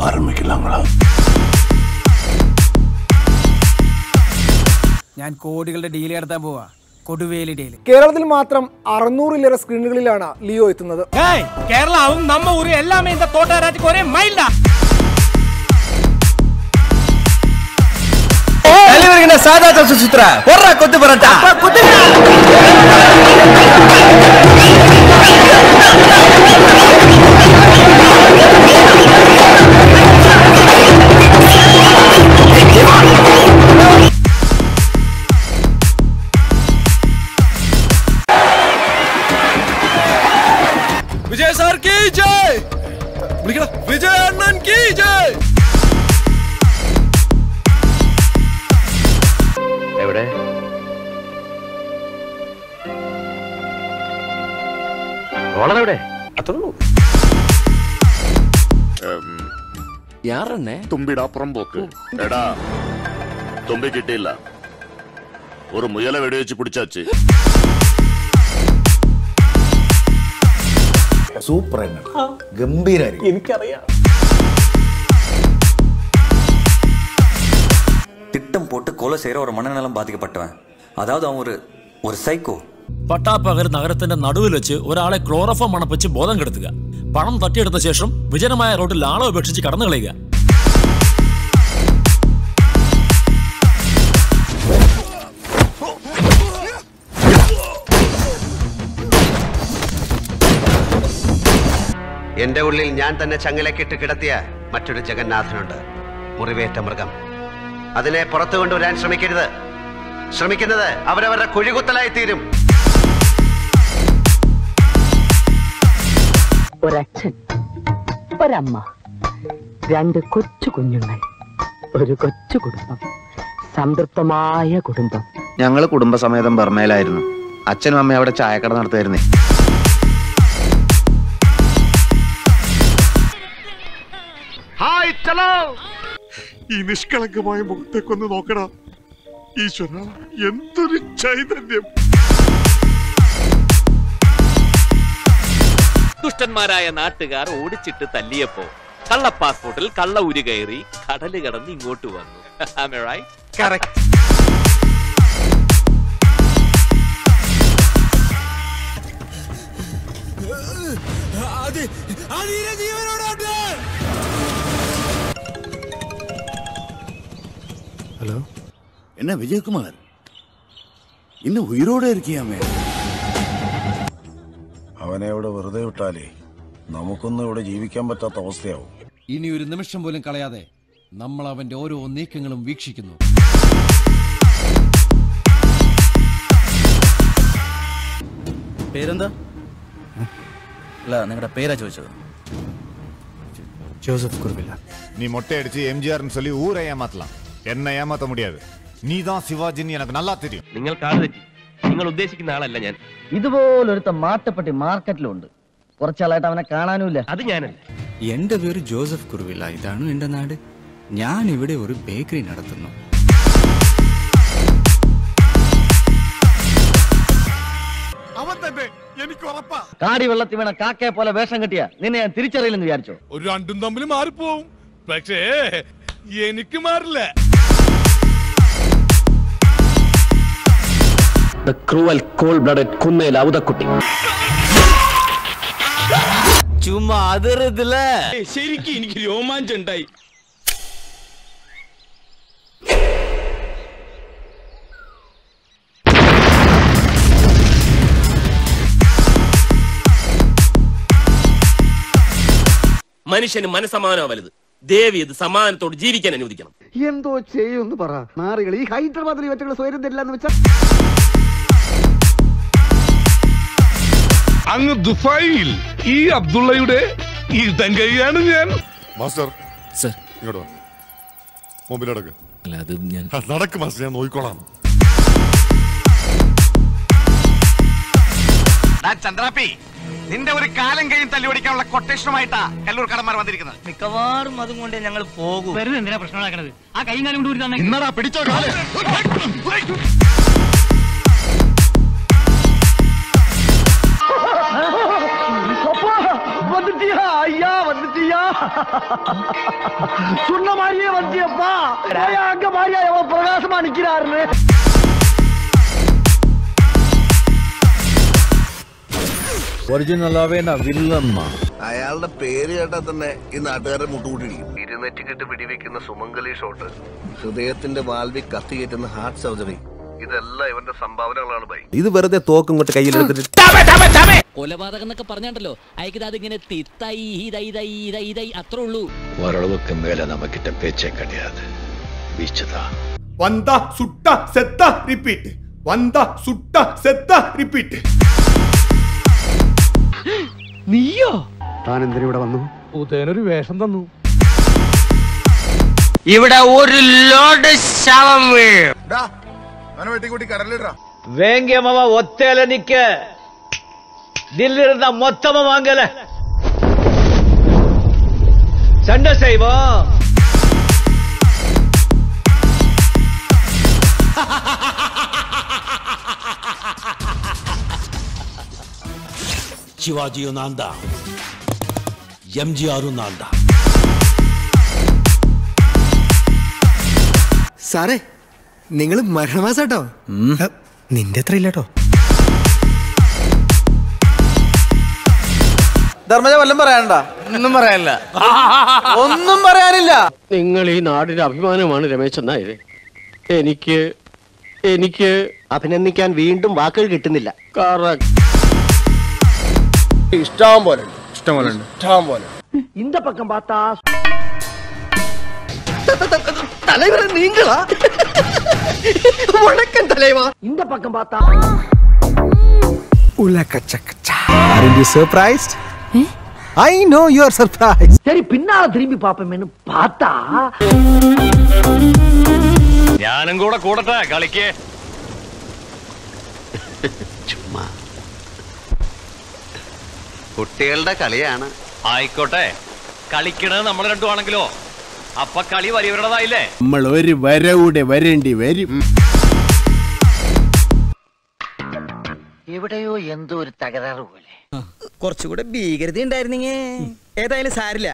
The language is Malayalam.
ஆரம்பிக்கலாங்களா ഞാൻ കോടികളുടെ ഡീൽ നടത്താൻ പോവാ കൊടുവേലി ഡീൽ കേരളത്തിൽ മാത്രം അറുന്നൂറിലേറെ സ്ക്രീനുകളിലാണ് ലിയോ എത്തുന്നത് കേരളവും നമ്മ ഊര് എല്ലാമേ இந்த தோட்டராஜுக்கு ஒரே மைல்டா சாதா தோசை சுத்துற போடுறா கொத்து பரோட்டா விஜய் சார் கி ஜெய் விളിക്കടാ விஜய் அண்ணன் கி ஜெய் എവിടെ ഓളെവിടെ അത്രയുള്ളൂ யாரண்ணே தும்பிடா புறம்போக்கு எடா தும்பி கிட்டில்ல ஒரு முயலை வெடி வச்சு பிடிச்சாச்சு சூப்பர் என்ன கம்பீராയിരിക്കും திட்டம் போட்டு கொலை செய்யற ஒரு மனநலம் பாதிக்கப்பட்டவன் அதாவது அவன் ஒரு ஒரு സൈക്കോ പട്ടാപ്പകർ നഗരത്തിന്റെ നടുവിൽ വെച്ച് ഒരാളെ ക്ലോറോഫോം മണപ്പിച്ച് ബോധം കെടുത്തുക പണം തട്ടിയെടുത്ത ശേഷം വിജനമായ റോഡിൽ ആളെ ഉപേക്ഷിച്ച് കടന്നു കളയുക എന്റെ ഉള്ളിൽ ഞാൻ തന്നെ ചങ്ങലക്കിട്ട് കിടത്തിയ മറ്റൊരു ജഗന്നാഥനുണ്ട് മുറിവേറ്റ മൃഗം അതിനെ പുറത്തു കൊണ്ടുവരാൻ ശ്രമിക്കരുത് ശ്രമിക്കുന്നത് അവരവരുടെ കുഴികുത്തലായി തീരും ഒരച്ഛൻ ഒരമ്മ രണ്ട് കൊച്ചു കുഞ്ഞുങ്ങൾ ഒരു കൊച്ചു കുടുംബം സംതൃപ്തമായ കുടുംബം ഞങ്ങള് കുടുംബസമേതം ബർമയിലായിരുന്നു അച്ഛനും അമ്മയും അവിടെ ചായക്കട നടത്തുമായിരുന്നേ ഈ നിഷ്കളങ്കമായ മുഖത്തേക്കൊന്ന് നോക്കടാ ഈശ്വര എന്തൊരു ചൈതന്യം ദുഷ്ടന്മാരായ നാട്ടുകാർ ഓടിച്ചിട്ട് തല്ലിയപ്പോ കള്ള പാസ്പോർട്ടിൽ കള്ള ഉരു കയറി കടല് കടന്ന് ഇങ്ങോട്ട് വന്നു Am I right? என்ன விஜயகுமார் இன்னுം ഉയരോടെ ഇരിക്കാമേ അവനെ ഇവിടെ വെറുതെ വിട്ടാലേ നമുക്കൊന്നും ഇവിടെ ജീവിക്കാൻ പറ്റാത്ത അവസ്ഥയാവും ഇനി ഒരു നിമിഷം പോലും കളയാതെ നമ്മൾ അവന്റെ ഓരോ നീക്കങ്ങളും വീക്ഷിക്കുന്നു പേരെന്താ അല്ല നിങ്ങളുടെ പേരാ ചോദിച്ചത് ജോസഫ് കുറുവില്ല நீ மொட்டை அடிச்சு எம்ஜிஆர்னு சொல்லி ஊரை ஏமாத்தலாம் என்ன ஏமாத்த முடியாது நீ தான் சிவாஜின்னு எனக்கு நல்லா தெரியும் നിങ്ങൾ കാട് തെറ്റി നിങ്ങൾ ഉദ്ദേശിക്കുന്ന ആളല്ല ഞാൻ ഇതുപോലൊരുത്ത മാട്ടപ്പെട്ടി മാർക്കറ്റിലുണ്ട് കുറച്ചാളായിട്ട് അവനെ കാണാനുമില്ല അത് ഞാനല്ല എന്റെ പേര് ജോസഫ് കുറുവില്ല ഇതാണ് എന്റെ നാട് ഞാൻ ഇവിടെ ഒരു ബേക്കറി നടത്തുന്നു അവൻ തന്നെ എനിക്ക് ഉറപ്പാ കാടി വെള്ളത്തിൽ വീണ കാക്കയെ പോലെ വേഷം കെട്ടിയ നിന്നെ ഞാൻ തിരിച്ചറിയില്ലെന്ന് വിചാരിച്ചോ ഒരു രണ്ടും തമ്മിൽ മാറിപ്പോവും പക്ഷേ എനിക്ക് മാറില്ല the cruel cold blooded Kunnel Authakutty ചുമ്മാ അതിർത്തില്ല ശരിക്കും എനിക്ക് രോമാഞ്ചം ഉണ്ടായി മനുഷ്യന് മനസമാനോ വലുത് ദേവി ഇത് സമാധാനത്തോട് ജീവിക്കാൻ അനുവദിക്കണം എന്തോ ചെയ്യുമെന്ന് പറ നാറികൾ ഈ ഹൈദരാബാദിൽ ഇവറ്റകൾ സ്വയം തരില്ലെന്ന് വെച്ചാൽ അങ്ങ് ദുബായിൽ ഈ അബ്ദുള്ളയുടെ ഇടങ്കൈയാണ് ഞാൻ മാസ്റ്റർ സർ ഇങ്ങോട്ട് വാ മൊബൈലടക്ക് അല്ല അത് ഞാൻ നടക്ക് മാസ്റ്റർ ഞാൻ നോക്കിക്കോളാം ചന്ദ്രാപ്പി നിന്റെ ഒരു കാലം കഴിയും തല്ലി ഓടിക്കാനുള്ള കൊട്ടേഷനുമായിട്ടാ കല്ലൂർ കടന്മാർ വന്നിരിക്കുന്നത് മിക്കവാറും അതും കൊണ്ട് ഞങ്ങൾ പോകും വെറുതെ എന്തിനാ പ്രശ്നം ആ കൈ കാലം കൊണ്ട് ഊരി തന്നെ ഇന്നടാ പിടിച്ചോ കാല് வந்துட்டியா ஐயா வந்துட்டியா சொன்ன மாதிரியே வந்தியப்பா அங்க மாதிரியா எவ்வளவு பிரகாசமா நிக்கிறாருன்னு ഒറിജിനൽ ആവേന വില്ലന്മാ അയാളുടെ പേര് കേട്ടാൽ തന്നെ ഈ നാട്ടുകാരെ മുട്ടുകൂട്ടിരിക്കും ഇരുന്നറ്റിക്കിട്ട് വെടിവെക്കുന്ന സുമംഗലി ഷോട്ട് ഹൃദയത്തിന്റെ വാൽവി കത്തികയറ്റുന്ന ഹാർട്ട് സർജറി ഇതെല്ലാം ഇവന്റെ സംഭാവനകളാണ് ബൈ ഇത് വെറുതെ തോക്കും കൊണ്ട് കയ്യിലെടുത്തിട്ട് കൊലപാതകം എന്നൊക്കെ പറഞ്ഞാണ്ടല്ലോ അയക്കത് അതിങ്ങനെ തിത്തൈ ഇതൈ ഇതൈ ഇതൈ ഇതൈ അത്രേ ഉള്ളൂ ഓരളവുക്ക് മേലെ നമുക്കിட்ட പേച്ചേ கிடையாது വീച്ചതാ വന്ത സുട്ട സെത്ത റിപ്പീറ്റ് വന്ത സുട്ട സെത്ത റിപ്പീറ്റ് നീയോ താൻ എന്തിനു ഇവിടെ വന്നു ഉദയനൊരു വേഷം തന്നു ഇവിടെ ഒരു ലോഡ് ശവം വീഴും വെട്ടിക്കൂട്ടി കടലിടാ வேங்கியமாவா ஒத்தையில நிக்க தில் இருந்தா மொத்தமா வாங்கல சண்டை செய்வோம் ಶಿವಾಜಿಯು ನಾಂದ ಎಂ ಜಿ ಆರು ನಾಂದ സാറേ നിങ്ങൾ മരണമാസാട്ടോ നിന്റെ അത്ര ഇല്ലാട്ടോ ധർമ്മജ വല്ലതും പറയാനുണ്ടാ ഒന്നും പറയാനില്ല ഒന്നും പറയാനില്ല നിങ്ങൾ ഈ നാടിന്റെ അഭിമാനമാണ് രമേശൻ നായർ എനിക്ക് എനിക്ക് അഭിനന്ദിക്കാൻ വീണ്ടും വാക്കുകൾ കിട്ടുന്നില്ല ഇഷ്ടം പോലെ ഇഷ്ടം പോലെ ഇഷ്ടം പോലെ இந்த பக்கம் பார்த்தா தலைவரை நீங்களா வணக்கம் தலைவா இந்த பக்கம் பார்த்தா surprised I know you are surprise சரி பின்னால திரும்பி பாப்போமேனு பார்த்தா ഞാനും കൂടെ കൂടട്ടെ കളിക്കേ ചുമ്മാ കുട്ടികളുടെ കളിയാണ് ആയിക്കോട്ടെ കളിക്കണത് നമ്മൾ രണ്ടുമാണെങ്കിലോ അപ്പൊ കളി വലിയവരുടേതായില്ലേ നമ്മൾ ഒരു വരവൂടെ വരേണ്ടി വരും എവിടെയോ എന്തോ ഒരു തകരാറ് പോലെ കുറച്ചുകൂടെ ഭീകരത ഉണ്ടായിരുന്നെങ്കിൽ ഏതായാലും സാരില്ല